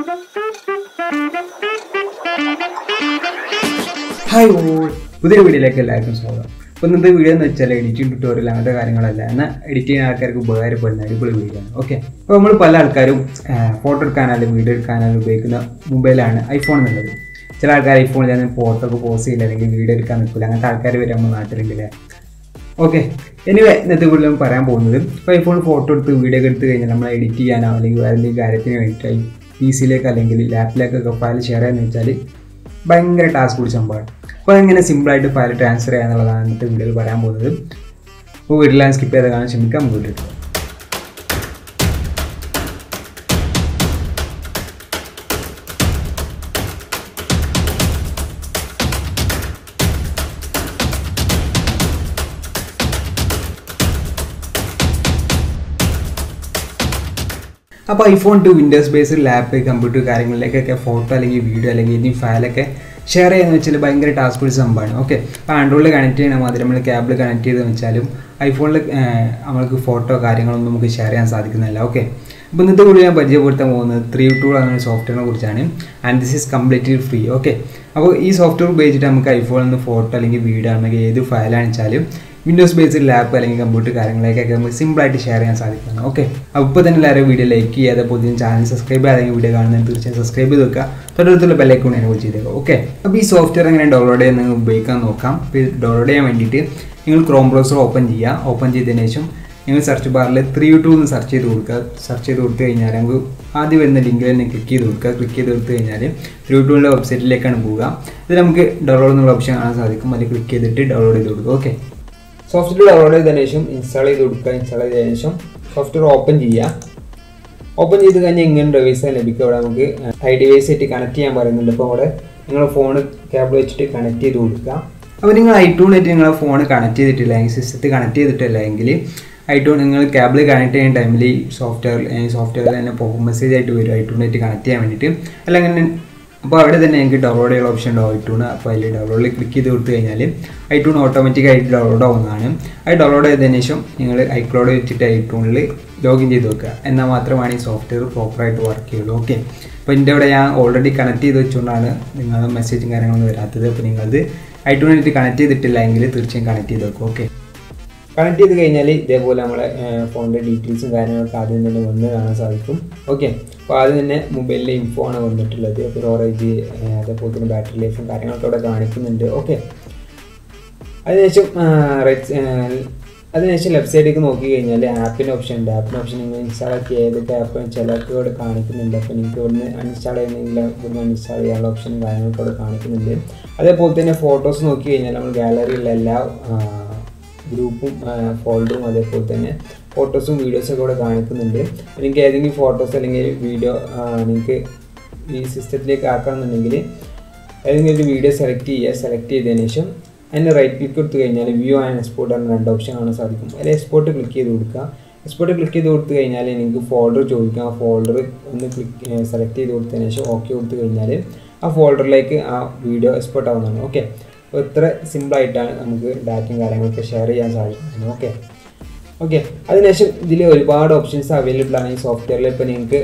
hi all പുതിയ വീഡിയോയിലേക്ക് എല്ലാവർക്കും സ്വാഗതം അപ്പോൾ ഇന്നത്തെ വീഡിയോ എന്ന് വെച്ചാൽ എഡിറ്റിംഗ് ട്യൂട്ടോറിയൽ അങ്ങനത്തെ കാര്യങ്ങളല്ല എന്നാൽ എഡിറ്റ് ചെയ്യുന്ന ആൾക്കാർക്ക് ഉപകാരപ്പെടുന്ന അടിപൊളി വീഡിയോ ആണ് ഓക്കെ അപ്പോൾ നമ്മൾ പല ആൾക്കാരും ഫോട്ടോ എടുക്കാനായാലും വീഡിയോ എടുക്കാനായാലും ഉപയോഗിക്കുന്ന മൊബൈലാണ് ഐഫോൺ എന്നുള്ളത് ചില ആൾക്കാർ ഐഫോണിൽ ഞാൻ ഫോട്ടോ ഒക്കെ പോസ്റ്റ് ചെയ്യില്ല അല്ലെങ്കിൽ വീഡിയോ എടുക്കാൻ നിൽക്കില്ല അങ്ങനത്തെ ആൾക്കാർ വരെ നമ്മുടെ നാട്ടിലുണ്ടല്ലേ ഓക്കെ എനിവേ ഇന്നത്തെ വീട്ടിൽ നമ്മൾ പറയാൻ പോകുന്നത് ഇപ്പോൾ ഐഫോൺ ഫോട്ടോ എടുത്ത് വീഡിയോ ഒക്കെ എടുത്ത് കഴിഞ്ഞാൽ നമ്മൾ എഡിറ്റ് ചെയ്യാനോ അല്ലെങ്കിൽ വേറെ എന്തെങ്കിലും കാര്യത്തിന് വേണ്ടിയിട്ടായി പി സിയിലേക്ക് അല്ലെങ്കിൽ ലാപ്പിലേക്കൊക്കെ ഫയൽ ഷെയർ ചെയ്യാന്ന് വെച്ചാൽ ഭയങ്കര ടാസ്ക് പിടിച്ച സംഭവമാണ് അപ്പോൾ എങ്ങനെ സിമ്പിളായിട്ട് ഫയൽ ട്രാൻസ്ഫർ ചെയ്യാന്നുള്ളതാണ് ഇന്നത്തെ വീഡിയോയിൽ പറയാൻ പോകുന്നത് അപ്പോൾ വീട്ടിലാണ് സ്കിപ്പ് ചെയ്ത് കാണാൻ ശ്രമിക്കാം വീട്ടിൽ അപ്പോൾ iPhone to Windows based lap computer കാര്യങ്ങളിലേക്കൊക്കെ ഫോട്ടോ അല്ലെങ്കിൽ വീഡിയോ അല്ലെങ്കിൽ ഇനി ഫയലൊക്കെ ഷെയർ ചെയ്യുന്ന വെച്ചാൽ ഭയങ്കര ടാസ്ക് പിടിച്ച സംഭവമാണ് ഓക്കെ അപ്പോൾ ആൻഡ്രോയിഡിൽ കണക്ട് ചെയ്യണ മാതിരി നമ്മൾ ക്യാബിൾ കണക്ട് ചെയ്തെന്ന് വെച്ചാലും ഐഫോണിൽ നമ്മൾക്ക് ഫോട്ടോ കാര്യങ്ങളൊന്നും നമുക്ക് ഷെയർ ചെയ്യാൻ സാധിക്കുന്നില്ല ഓക്കെ അപ്പോൾ ഇന്നത്തെ കൂടി ഞാൻ പരിചയപ്പെടുത്താൻ പോകുന്നത് ത്രീ ടൂൾ എന്ന സോഫ്റ്റ്വെയറിനെ കുറിച്ചാണ് and this is completely free okay അപ്പോൾ ഈ സോഫ്റ്റ്വെയർ ഉപയോഗിച്ചിട്ട് നമുക്ക് ഐഫോണിൽ നിന്ന് ഫോട്ടോ അല്ലെങ്കിൽ വീഡിയോ അല്ലെങ്കിൽ ഏത് ഫയലാണെന്ന് വെച്ചാലും വിൻഡോസ് ബേസ്ഡ് ലാപ്പ് അല്ലെങ്കിൽ കമ്പ്യൂട്ടർ കാര്യങ്ങളിലേക്കൊക്കെ നമുക്ക് സിമ്പിളായിട്ട് ഷെയർ ചെയ്യാൻ സാധിക്കുന്നു ഓക്കെ അപ്പോൾ ഇപ്പോൾ തന്നെ എല്ലാവരും വീഡിയോ ലൈക്ക് ചെയ്യാതെ പുതിയ ചാനൽ സബ്സ്ക്രൈബ് ചെയ്യാതെ വീഡിയോ കാണുന്നത് തീർച്ചയായും സബ്സ്ക്രൈബ് ചെയ്ത് വെക്കുക തൊട്ടടുത്തുള്ള ബെല്ലൈക്കോൺ എനേബിൾ ചെയ്തേക്കുക ഓക്കെ അപ്പോൾ ഈ സോഫ്റ്റ്വെയർ എങ്ങനെ ഡൗൺലോഡ് ചെയ്യാൻ നിങ്ങൾ ഉപയോഗിക്കാൻ നോക്കാം അപ്പോൾ ഡൗൺലോഡ് ചെയ്യാൻ വേണ്ടിയിട്ട് നിങ്ങൾ ക്രോം ബ്രൗസർ ഓപ്പൺ ചെയ്യുക ഓപ്പൺ ചെയ്തതിന് ശേഷം നിങ്ങൾ സെർച്ച് ബാറിൽ ത്രീ ടു എന്ന് സെർച്ച് ചെയ്ത് കൊടുക്കുക സെർച്ച് ചെയ്ത് കൊടുത്തു കഴിഞ്ഞാൽ നമുക്ക് ആദ്യം വരുന്ന ലിങ്കിൽ തന്നെ ക്ലിക്ക് ചെയ്ത് കൊടുക്കുക ക്ലിക്ക് ചെയ്ത് കൊടുത്തു കഴിഞ്ഞാൽ ത്രീ ടുവിൻ്റെ വെബ്സൈറ്റിലേക്കാണ് പോവുക ഇത് നമുക്ക് ഡൗൺലോഡ് എന്നുള്ള ഓപ്ഷൻ കാണാൻ സാധിക്കും അതിൽ ക്ലിക്ക് ചെയ്തിട്ട് ഡൗൺലോഡ് ചെയ്ത് കൊടുക്കുക ഓക്കെ സോഫ്റ്റ്വെയർ ഡൗൺലോഡ് ചെയ്തതിനു ശേഷം ഇൻസ്റ്റാൾ ചെയ്ത് കൊടുക്കുക ഇൻസ്റ്റാൾ ചെയ്തതിനു ശേഷം സോഫ്റ്റ്വെയർ ഓപ്പൺ ചെയ്യുക ഓപ്പൺ ചെയ്ത് കഴിഞ്ഞാൽ ഇങ്ങനെ ഡിവൈസ് ലഭിക്കും അവിടെ നമുക്ക് ഐ ഡിവൈസ് ആയിട്ട് കണക്ട് ചെയ്യാൻ പറയുന്നുണ്ട് ഇപ്പോൾ അവിടെ നിങ്ങൾ ഫോൺ കേബിൾ വെച്ചിട്ട് കണക്ട് ചെയ്ത് കൊടുക്കുക അപ്പോൾ നിങ്ങൾ ഐറ്റൂണായിട്ട് നിങ്ങളെ ഫോൺ കണക്ട് ചെയ്തിട്ടില്ല അല്ലെങ്കിൽ സിസ്റ്റത്തിൽ കണക്ട് ചെയ്തിട്ടില്ല എങ്കിൽ ഐറ്റൂൺ നിങ്ങൾ കേബിൾ കണക്ട് ചെയ്യുന്ന ടൈമിൽ സോഫ്റ്റ്വെയർ സോഫ്റ്റ്വെയർ തന്നെ പോകും മെസ്സേജ് ആയിട്ട് വരും ഐറ്റൂണായിട്ട് കണക്ട് ചെയ്യാൻ വേണ്ടിയിട്ട് അല്ലെങ്കിൽ അപ്പോൾ അവിടെ തന്നെ എനിക്ക് ഡൗൺലോഡ് ചെയ്യാൻ ഓപ്ഷൻ ഉണ്ടാവും ഐറ്റൂൺ അപ്പോൾ അതിൽ ഡൗൺലോഡിൽ ക്ലിക്ക് ചെയ്ത് കൊടുത്തു കഴിഞ്ഞാൽ ഐറ്റൂൺ ഓട്ടോമാറ്റിക്കായിട്ട് ഡൗൺലോഡ് ആവുന്നതാണ് അത് ഡൗൺലോഡ് ചെയ്തതിന് ശേഷം നിങ്ങൾ ഐക്ലോഡ് വെച്ചിട്ട് ഐറ്റൂണിൽ ലോഗിൻ ചെയ്ത് വെക്കുക എന്നാൽ മാത്രമാണ് ഈ സോഫ്റ്റ്വെയർ പ്രോപ്പറായിട്ട് വർക്ക് ചെയ്യുള്ളൂ ഓക്കെ അപ്പോൾ എൻ്റെ ഇവിടെ ഞാൻ ഓൾറെഡി കണക്ട് ചെയ്ത് വെച്ചുകൊണ്ടാണ് നിങ്ങൾ മെസ്സേജും കാര്യങ്ങളൊന്നും വരാത്തത് അപ്പോൾ നിങ്ങളത് ഐറ്റൂണായിട്ട് കണക്ട് ചെയ്തിട്ടില്ല എങ്കിൽ തീർച്ചയായും കണക്ട് ചെയ്ത് വെക്കും ഓക്കെ കണക്ട് ചെയ്ത് കഴിഞ്ഞാൽ ഇതേപോലെ നമ്മളെ ഫോണിൻ്റെ ഡീറ്റെയിൽസും കാര്യങ്ങളൊക്കെ ആദ്യം തന്നെ വന്ന് കാണാൻ സാധിക്കും ഓക്കെ അപ്പോൾ ആദ്യം തന്നെ മൊബൈലിലെ ഇൻഫോ ആണ് വന്നിട്ടുള്ളത് അപ്പോൾ സ്റ്റോറേജ് അതേപോലെ തന്നെ ബാറ്ററി ലൈഫും കാര്യങ്ങളൊക്കെ അവിടെ കാണിക്കുന്നുണ്ട് ഓക്കെ അതിനുശേഷം റൈറ്റ് അതിനുശേഷം ലെഫ്റ്റ് സൈഡിലേക്ക് നോക്കി കഴിഞ്ഞാൽ ആപ്പിൻ്റെ ഓപ്ഷൻ ഉണ്ട് ആപ്പിൻ്റെ ഓപ്ഷൻ നിങ്ങൾ ഇൻസ്റ്റാൾ ആക്കി ഏതൊക്കെ ആപ്പ് ചിലർക്ക് ഇവിടെ കാണിക്കുന്നുണ്ട് അപ്പോൾ നിങ്ങൾക്ക് ഇവിടുന്ന് അൺഇൻസ്റ്റാൾ ചെയ്യുന്നെങ്കിൽ ഇവിടുന്ന് അൺഇൻസ്റ്റാൾ ചെയ്യാനുള്ള ഓപ്ഷനും കാര്യങ്ങളൊക്കെ ഇവിടെ കാണിക്കുന്നുണ്ട് അതേപോലെ തന്നെ ഫോട്ടോസ് നോക്കി കഴിഞ്ഞാൽ നമ്മൾ ഗാലറിയിലുള്ള എല്ലാ ഗ്രൂപ്പും ഫോൾഡറും അതേപോലെ തന്നെ ഫോട്ടോസും വീഡിയോസും ഒക്കെ ഇവിടെ കാണിക്കുന്നുണ്ട് നിങ്ങൾക്ക് ഏതെങ്കിലും ഫോട്ടോസ് അല്ലെങ്കിൽ വീഡിയോ നിങ്ങൾക്ക് ഈ സിസ്റ്റത്തിലേക്ക് ആക്കണമെന്നുണ്ടെങ്കിൽ ഏതെങ്കിലും ഒരു വീഡിയോ സെലക്ട് ചെയ്യുക സെലക്ട് ചെയ്തതിന് ശേഷം അതിന് റൈറ്റ് ക്ലിക്ക് കൊടുത്തു കഴിഞ്ഞാൽ വ്യൂ ആൻഡ് എക്സ്പോർട്ട് എന്ന രണ്ട് ഓപ്ഷൻ കാണാൻ സാധിക്കും അതിൽ എക്സ്പോർട്ട് ക്ലിക്ക് ചെയ്ത് കൊടുക്കുക എക്സ്പോർട്ട് ക്ലിക്ക് ചെയ്ത് കൊടുത്തു കഴിഞ്ഞാൽ നിങ്ങൾക്ക് ഫോൾഡർ ചോദിക്കാം ആ ഫോൾഡർ ഒന്ന് ക്ലിക്ക് സെലക്ട് ചെയ്ത് കൊടുത്തതിന് ശേഷം ഓക്കെ കൊടുത്തു കഴിഞ്ഞാൽ ആ ഫോൾഡറിലേക്ക് ആ വീഡിയോ എക്സ്പോർട്ട് ആവുന്നതാണ് ഓക്കെ അപ്പോൾ ഇത്ര സിമ്പിളായിട്ടാണ് നമുക്ക് ഡാറ്റയും കാര്യങ്ങളൊക്കെ ഷെയർ ചെയ്യാൻ സാധിക്കുന്നത് ഓക്കെ ഓക്കെ അതിനുശേഷം ഇതിൽ ഒരുപാട് ഓപ്ഷൻസ് അവൈലബിൾ ആണ് ഈ സോഫ്റ്റ്വെയറിൽ ഇപ്പോൾ നിങ്ങൾക്ക്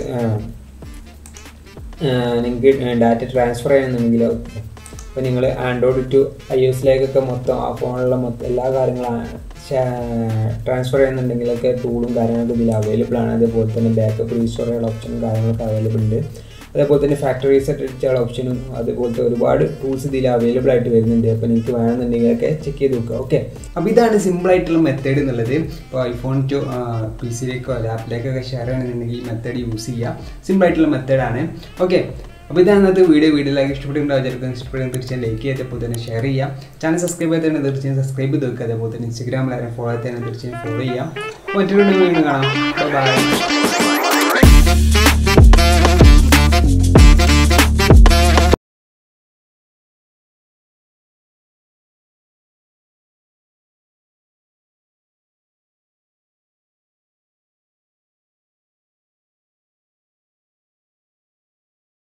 നിങ്ങൾക്ക് ഡാറ്റ ട്രാൻസ്ഫർ ചെയ്യണമെന്നുണ്ടെങ്കിൽ ഇപ്പോൾ നിങ്ങൾ ആൻഡ്രോയിഡ് ടു ഐ എസിലേക്കൊക്കെ മൊത്തം ആ ഫോണിലുള്ള മൊത്തം എല്ലാ കാര്യങ്ങളും ട്രാൻസ്ഫർ ചെയ്യുന്നുണ്ടെങ്കിലൊക്കെ ടൂളും കാര്യങ്ങളൊക്കെ ഇതിൽ അവൈലബിൾ ആണ് അതേപോലെ തന്നെ ബാക്കപ്പ് റീസ്റ്റോർ ചെയ്യാനുള്ള ഓപ്ഷനും കാര്യങ്ങളൊക്കെ അവൈലബിൾ ഉണ്ട് അതേപോലെ തന്നെ ഫാക്ടറി റീസെറ്റ് അടിച്ചുള്ള ഓപ്ഷനും അതുപോലത്തെ ഒരുപാട് ടൂൾസ് ഇതിൽ അവൈലബിൾ ആയിട്ട് വരുന്നുണ്ട് അപ്പോൾ നിങ്ങൾക്ക് വേണമെന്നുണ്ടെങ്കിലൊക്കെ ചെക്ക് ചെയ്ത് നോക്കുക ഓക്കെ അപ്പോൾ ഇതാണ് സിമ്പിൾ ആയിട്ടുള്ള മെത്തേഡ് എന്നുള്ളത് ഇപ്പോൾ ഐഫോൺ ടു പി സിയിലേക്കോ ലാപ്പിലേക്കൊക്കെ ഷെയർ ചെയ്യണമെന്നുണ്ടെങ്കിൽ ഈ മെത്തേഡ് യൂസ് ചെയ്യുക സിമ്പിൾ ആയിട്ടുള്ള മെത്തേഡാണ് ഓക്കെ അപ്പോൾ ഇതാണ് ഇന്നത്തെ വീഡിയോ വീഡിയോയിലേക്ക് ഇഷ്ടപ്പെടുന്നുണ്ടോ വിചാരിക്കും ഇഷ്ടപ്പെടുന്ന തീർച്ചയായും ലൈക്ക് ചെയ്ത് അതേപോലെ തന്നെ ഷെയർ ചെയ്യാം ചാനൽ സബ്സ്ക്രൈബ് ചെയ്തതിന് തീർച്ചയായും സബ്സ്ക്രൈബ് ചെയ്ത് വെക്കുക അതേപോലെ തന്നെ ഇൻസ്റ്റാഗ്രാമിൽ ആരും ഫോളോ ചെയ്തതിന് തീർച്ചയായും ഫോളോ ചെയ്യാം മറ്റൊരു വീഡിയോ വീണ്ടും കാണാം ബൈ